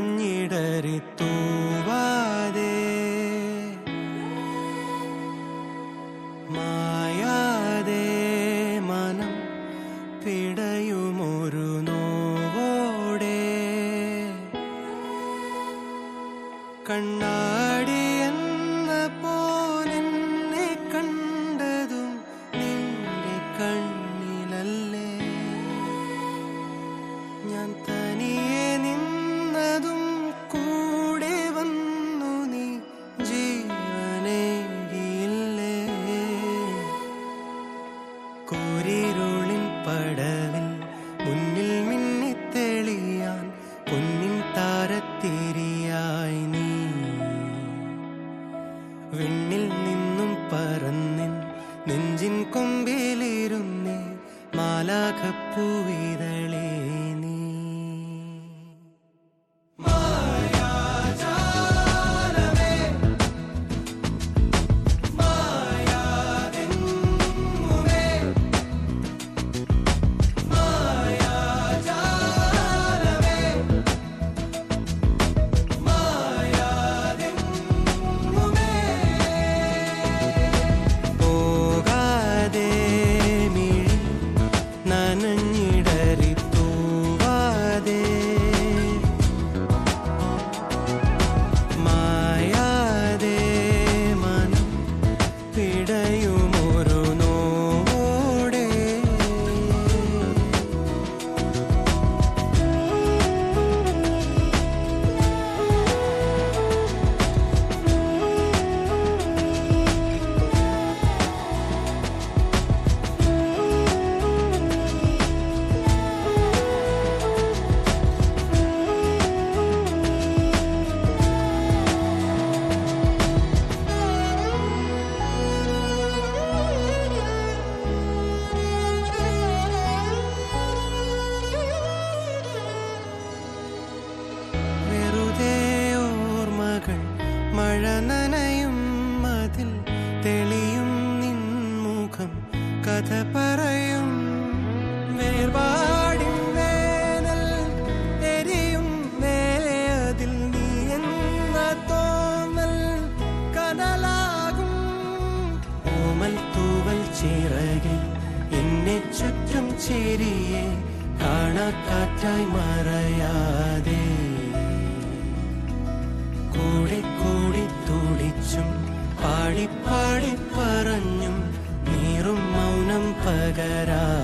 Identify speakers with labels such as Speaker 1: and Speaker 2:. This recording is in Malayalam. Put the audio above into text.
Speaker 1: നനഞ്ഞിടറി തൂവാതെ മായാതെ മനം പിടയുമൊരു നോവോടെ കണ്ണാടി എന്ന പോലെന്നെ കണ്ടതും നിന്റെ കണ്ണിലല്ലേ ഞാൻ തനിയെ നിന്നതും കൂടെ വന്നു നീ ജീവനേകിയില്ലേ കൂരിരുളിൻ പടവിൽ മുന്നിൽ മിന്നിത്തെളിയാൻ പൊന്നിൻ താരത്തിരിയായി നീ വിണ്ണിൽ നിന്നും പറന്നിൻ നെഞ്ചിൻ കൊമ്പിലിരുന്നേ മാലാഖപ്പൂവിതളേ നീ പോകാതെ മിഴി നനഞ്ഞിടറി തൂവാതെ മായാതെ മനം പിടയുമൊരു നോവോടെ വെറുതെ ഓർമ്മകൾ മഴ നനയും അതിൽ തെളിയും നിൻമുഖം കഥ പറയും വേർപാടിൻ വേനൽ എരിയും മേലെ അതിൽ നീ എന്ന തോന്നൽ കനലാകും ഓമൽ തൂവൽ ചിറകിൽ എന്നെ ചുറ്റും ചിരിയെ കാണാക്കാറ്റായി മറയാതെ കൂടി കൂടി തുടിച്ചും പാടി പാടി പറഞ്ഞും നീറും മൗനം പകരാ